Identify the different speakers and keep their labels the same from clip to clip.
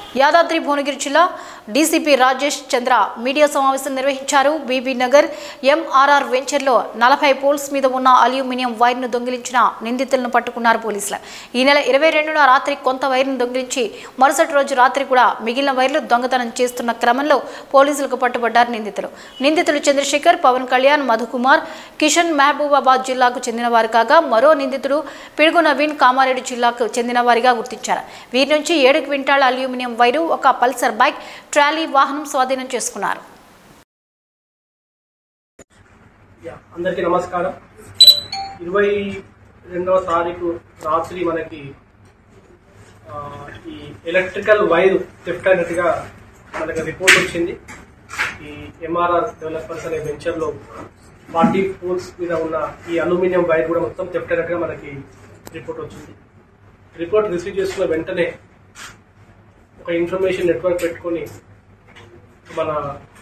Speaker 1: యాదాద్రి భువనగిరి జిల్లా డీసీపీ రాజేష్ చంద్ర మీడియా సమావేశం నిర్వహించారు బీబీ నగర్ ఎంఆర్ఆర్ వెంచర్లో నలభై పోల్స్ మీద ఉన్న అల్యూమినియం వైర్ను దొంగిలించిన నిందితులను పట్టుకున్నారు పోలీసులు ఈ నెల ఇరవై రెండున రాత్రి కొంత వైర్ను దొంగిలించి మరుసటి రోజు రాత్రి కూడా మిగిలిన వైర్లు దొంగతనం చేస్తున్న క్రమంలో పోలీసులకు పట్టుబడ్డారు నిందితులు నిందితులు చంద్రశేఖర్ పవన్ కళ్యాణ్ మధుకుమార్ కిషన్ మహబూబాబాద్ జిల్లాకు చెందిన వారు కాగా మరో నిందితుడు పిడుగు నవీన్ కామారెడ్డి జిల్లాకు చెందిన వారిగా గుర్తించారు వీరి నుంచి ఏడు క్వింటాల అల్యూమినియం వైరు ఒక పల్సర్ బైక్ ట్రాలీ వాహనం స్వాధీనం చేసుకున్నారు
Speaker 2: యా, అందరికీ నమస్కారం ఇరవై రెండవ తారీఖు రాత్రి మనకి ఆ, ఈ ఎలక్ట్రికల్ వైర్ థెఫ్ట్ అయినట్టుగా మనకి రిపోర్ట్ వచ్చింది ఈ ఎంఆర్ఆర్ డెవలపర్స్ అనే వెంచర్లో ఫార్టీ పోల్స్ మీద ఉన్న ఈ అల్యూమినియం వైర్ కూడా మొత్తం థెఫ్ట్ అయినట్టుగా మనకి రిపోర్ట్ వచ్చింది రిపోర్ట్ రిసీవ్ చేసుకున్న వెంటనే ఒక ఇన్ఫర్మేషన్ నెట్వర్క్ పెట్టుకొని మన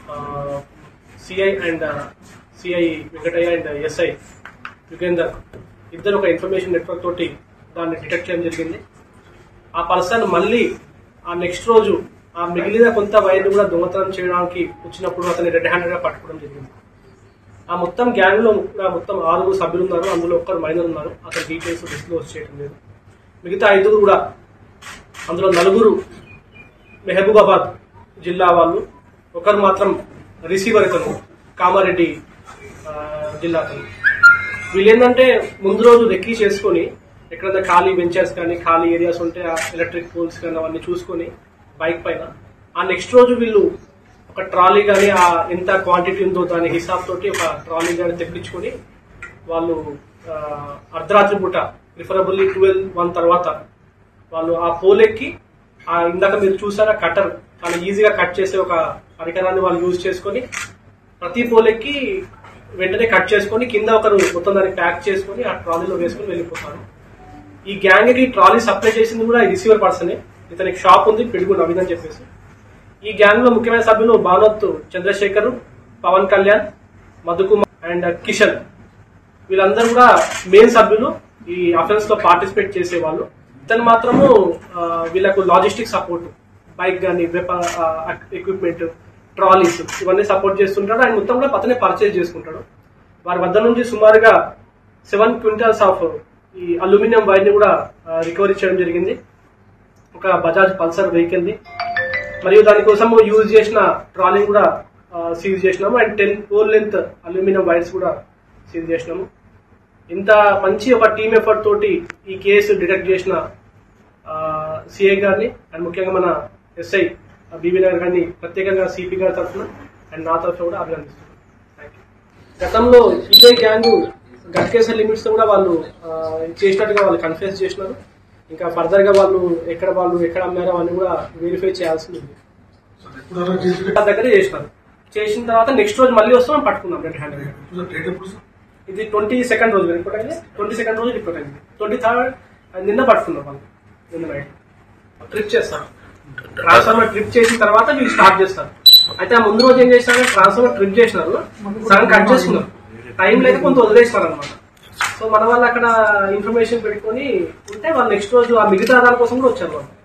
Speaker 2: CI and CI Venkataiah and SI Yugender ఇద్దరు ఒక ఇన్ఫర్మేషన్ నెట్వర్క్ తోటి దాన్ని డిటెక్ట్ చేయడం జరిగింది ఆ పర్సన్ మళ్ళీ ఆ నెక్స్ట్ రోజు ఆ మిగిలిన కొంత వైర్ని కూడా దొంగతనం చేయడానికి వచ్చినప్పుడు అతన్ని రెడ్ హ్యాండెడ్ గా పట్టుకోవడం జరిగింది ఆ మొత్తం గ్యాంగ్ లో కూడా మొత్తం ఆరుగురు సభ్యులు ఉన్నారు అందులో ఒక్కరు మైనర్ ఉన్నారు అతని డీటెయిల్స్ డిస్క్లోజ్ చేయడం లేదు మిగతా ఐదుగురు కూడా అందులో నలుగురు మెహబూబాబాద్ జిల్లా వాళ్ళు ఒకరు మాత్రం రిసీవర్ అతను కామారెడ్డి ఆ, జిల్లా అతను వీళ్ళు ఏంటంటే ముందు రోజు రెక్కీ చేసుకొని ఎక్కడైనా ఖాళీ వెంచర్స్ కానీ ఖాళీ ఏరియాస్ ఉంటే ఆ ఎలక్ట్రిక్ పోల్స్ కానీ అవన్నీ చూసుకొని బైక్ పైన ఆ నెక్స్ట్ రోజు వీళ్ళు ఒక ట్రాలీ కానీ ఆ ఎంత క్వాంటిటీ ఉందో దాని హిసాబ్ తోటి ఒక ట్రాలీ కానీ తెప్పించుకొని వాళ్ళు ఆ, అర్ధరాత్రి పూట ప్రిఫరబుల్లీ ట్వెల్వ్ వన్ తర్వాత వాళ్ళు ఆ పోల్ ఎక్కి ఆ ఇందాక మీరు చూసారా కటర్ చాలా ఈజీగా కట్ చేసే ఒక పరికరాన్ని వాళ్ళు యూజ్ చేసుకొని ప్రతి పోల్ ఎక్కి వెంటనే కట్ చేసుకొని కింద ఒకరు మొత్తం దాన్ని ప్యాక్ చేసుకొని ఆ ట్రాలీలో వేసుకొని వెళ్ళిపోతారు ఈ గ్యాంగ్ కి ట్రాలీ సప్లై చేసింది కూడా ఈ రిసీవర్ పర్సనే ఇతనికి షాప్ ఉంది పిడుగు నవీన్ అని చెప్పేసి ఈ గ్యాంగ్ లో ముఖ్యమైన సభ్యులు భానత్ చంద్రశేఖర్ పవన్ కళ్యాణ్ మధుకుమార్ అండ్ కిషన్ వీళ్ళందరూ కూడా మెయిన్ సభ్యులు ఈ అఫెన్స్ లో పార్టిసిపేట్ చేసేవాళ్ళు ఇతను మాత్రము ఆ, వీళ్ళకు లాజిస్టిక్ సపోర్ట్ బైక్ కానీ వెపన్ ఎక్విప్మెంట్ ట్రాలీస్ ఇవన్నీ సపోర్ట్ చేస్తుంటాడు ఆయన మొత్తం కూడా అతనే పర్చేజ్ చేసుకుంటాడు వారి వద్ద నుంచి సుమారుగా సెవెన్ క్వింటల్స్ ఆఫ్ ఈ అల్యూమినియం వైర్ ని కూడా రికవరీ చేయడం జరిగింది ఒక బజాజ్ పల్సర్ వెహికల్ ని మరియు దానికోసం యూజ్ చేసిన ట్రాలీ కూడా సీజ్ చేసినాము and ten four length aluminium wires కూడా సీజ్ చేసినాము ఇంత మంచి ఒక టీమ్ ఎఫర్ట్ తోటి ఈ కేసు డిటెక్ట్ చేసిన సిఐ గారిని అండ్ ముఖ్యంగా మన ఎస్ఐ బీబీ నగర్ గారిని ప్రత్యేకంగా సిపి గారి తరఫున అండ్ నా తరఫున కూడా అభినందిస్తున్నాను Thank you. గతంలో ఇదే గ్యాంగ్ గట్కేసర్ లిమిట్స్ కూడా వాళ్ళు ఆ, చేసినట్టుగా వాళ్ళు కన్ఫ్యూజ్ చేసినారు ఇంకా ఫర్దర్ గా వాళ్ళు ఎక్కడ వాళ్ళు ఎక్కడ అమ్మారో అవన్నీ కూడా వెరిఫై చేయాల్సి ఉంది వాళ్ళ దగ్గర చేసినారు చేసిన తర్వాత నెక్స్ట్ రోజు మళ్ళీ వస్తాం పట్టుకున్నాం రెడ్ హ్యాండ్ ఇది ట్వంటీ సెకండ్ రోజు రిపోర్ట్ అయింది ట్వంటీ సెకండ్ రోజు రిపోర్ట్ అయింది ట్వంటీ థర్డ్ నిన్న పట్టుకున్నాం వాళ్ళు నిన్న నైట్ ట్రిప్ చేస్తారు ట్రాన్స్ఫార్మర్ ట్రిప్ చేసిన తర్వాత వీళ్ళు స్టార్ట్ చేస్తారు అయితే ఆ ముందు రోజు ఏం చేసినారు ట్రాన్స్ఫార్మర్ ట్రిప్ చేసినారు సగం కట్ చేసుకున్నారు టైం లేక కొంత వదిలేసినారు అనమాట సో మన వాళ్ళు అక్కడ ఇన్ఫర్మేషన్ పెట్టుకొని ఉంటే వాళ్ళు నెక్స్ట్ రోజు ఆ మిగతా దాని కోసం కూడా వచ్చారు వాళ్ళు